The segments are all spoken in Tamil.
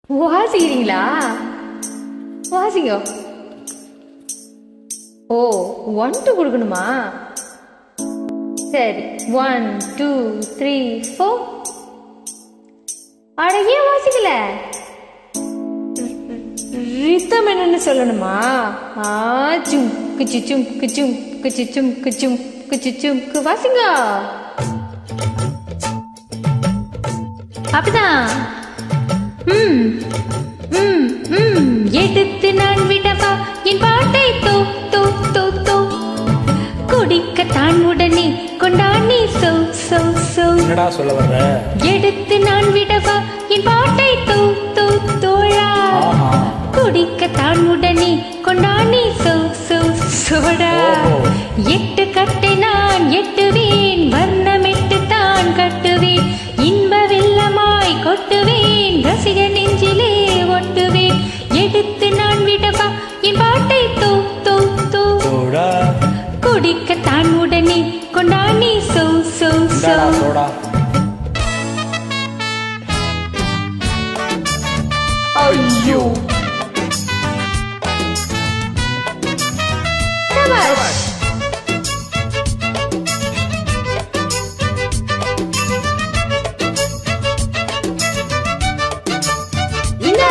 வாசிக்கிறீங்களா வாசிங்க ஓ ஒன் டூ கொடுக்கணுமா சரி ஒன் டூ த்ரீ ஃபோர் அட ஏன் வாசிக்கல ரித்தம் என்னன்னு சொல்லணுமா ஆ சும் குச்சி சும் குச்சும் குச்சி சும் குச்சும் குச்சி சும் கு வாசிங்க அப்படிதான் ம் ம் ம் எடுத்து நான் விடவா என் பாட்டை தோ தோ தோ தோ குடிக்கத்தான் உடனே கொண்டானே சோ சோ சோ என்னடா சொல்ல வர்ற எடுத்து நான் விடவா என் பாட்டை தோ தோ தோழா ஆஹா குடிக்கத்தான் உடனே கொண்டானே சோ சோ சோடா ஓஹோ. எட்டு கட்டை நான் எட்டுவேன் வர்ணமிட்டு தான் கட்டுவேன் இன்ப வெள்ளமாய் கொட்டுவேன் ரசிக நெஞ்சிலே ஒட்டுவேன் எடுத்து நான் விடவா என் பாட்டை தோ தோ தோ சோடா குடிக்கத்தான் உடனே கொண்டானே சோ சோ சோ இந்தாடா சோடா ஐயோ சபாஷ் இந்தா.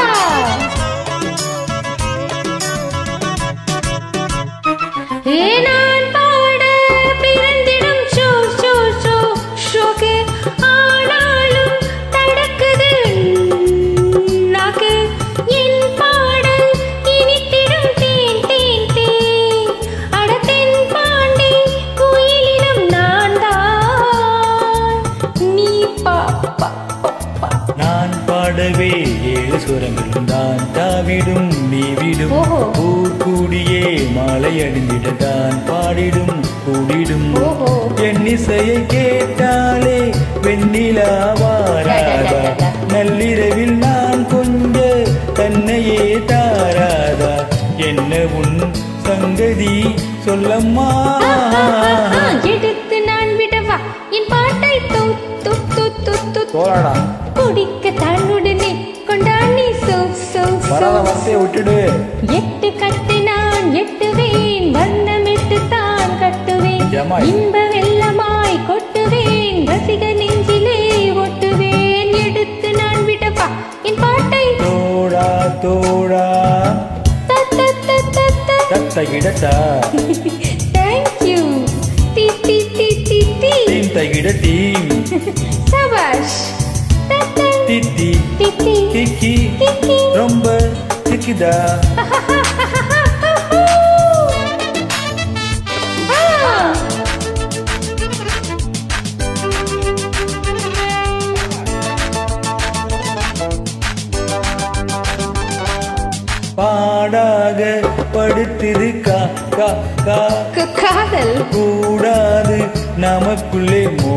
ஏ நான் பாட பிறந்திடும் ஷோ ஷோ ஷோ ஷோக்கு ஆனாலும் தடக்குது நாக்கு என் பாடல் இனித்திடும் தேன் தேன் தேன் அட தென் பாண்டி குயிலினம் நான் தான் நீ பா பா பா, பா நான் பாடவே ஏழு சுரங்களும் தான் தாவிடும் நீ விடும் ஓஹோ. ஊர் கூடியே மாலை அணிந்திட தான் பாடிடும் கூடிடும் ஓஹோ. என் இசையை கேட்டாலே வெண்ணிலா வாராதா நள்ளிரவில் நான் கொஞ்ச தன்னையே தாராதா என்ன உன் சங்கதி சொல்லம்மா ஆ, எடுத்து நான் விடவா என் பாட்டை தூ தூ தூ தூ தூ போராடா குடிக்க தன்னுடனே கொண்டாடி சோ சோ சோ வராத வார்த்தையை விட்டுடு எட்டு கட்டு நான் எட்டுவேன் வண்ணமிட்டு தான் கட்டுவேன் ஜமாய். இன்ப வெள்ளமாய் கொட்டுவேன் ரசிக நெஞ்சிலே ஒட்டுவேன் எடுத்து நான் விடவா என் பாட்டை தோடா தோடா த த த த த தத்த இடத்தா தேங்க் யூ டி டி டி டி டி டீம் தகிட டீம் சபாஷ் த த தித்தி டி டி கிக்கி கிக்கி ரொம்ப திக்குதா ஆ பாடாக படுத்துது கா கா கா க- காதல் கூடாது நமக்குள்ளே மோ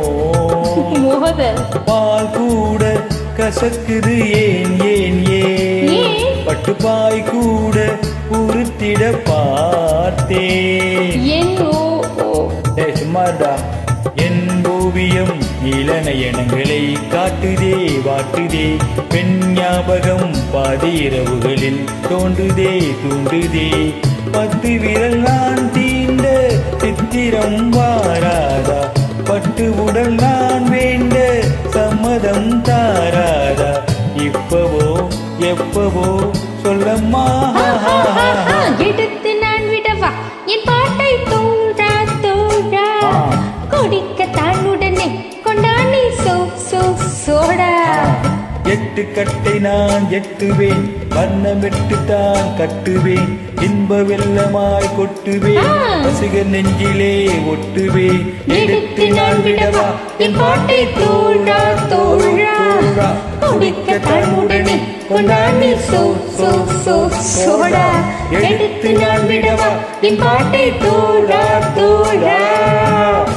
மோதல் பால் கூட கசக்குது ஏன் ஏன் ஏன் ஏன்? பட்டுப்பாய் கூட உருத்திட பார்த்தேன் என் ஓ ஓ டேய் சும்மாடா என் ஓவியம் இளநயனங்களை காட்டுதே வாட்டுதே பெண் ஞாபகம் பாதி இரவுகளில் தோன்றுதே தூண்டுதே பத்து விரல் நான் தீண்ட சித்திரம் வாராதா பட்டு உடல் நான் வேண்ட சம்மதம் தாராதா இப்பவோ எப்பவோ சொல்லம்மா ஆஹா, எடுத்து நான் விடவா என் பாட்டை தோழா தோழா ஆ. குடிக்க தான் உடனே கொண்டாடி சோ சோ சோடா எட்டு கட்டை நான் எட்டுவேன் வண்ணமிட்டு தான் கட்டுவேன் இன்ப வெள்ளமாய் கொட்டுவேன் ஆ. ரசிகர் நெஞ்சிலே ஒட்டுவேன் எடுத்து நான் விடவா என் பாட்டை தோழா தோழா குடிக்க தான் உடனே கொண்டாடி சோ சோ சோ சோடா எடுத்து நான் விடவா என் பாட்டை தோழா தோழா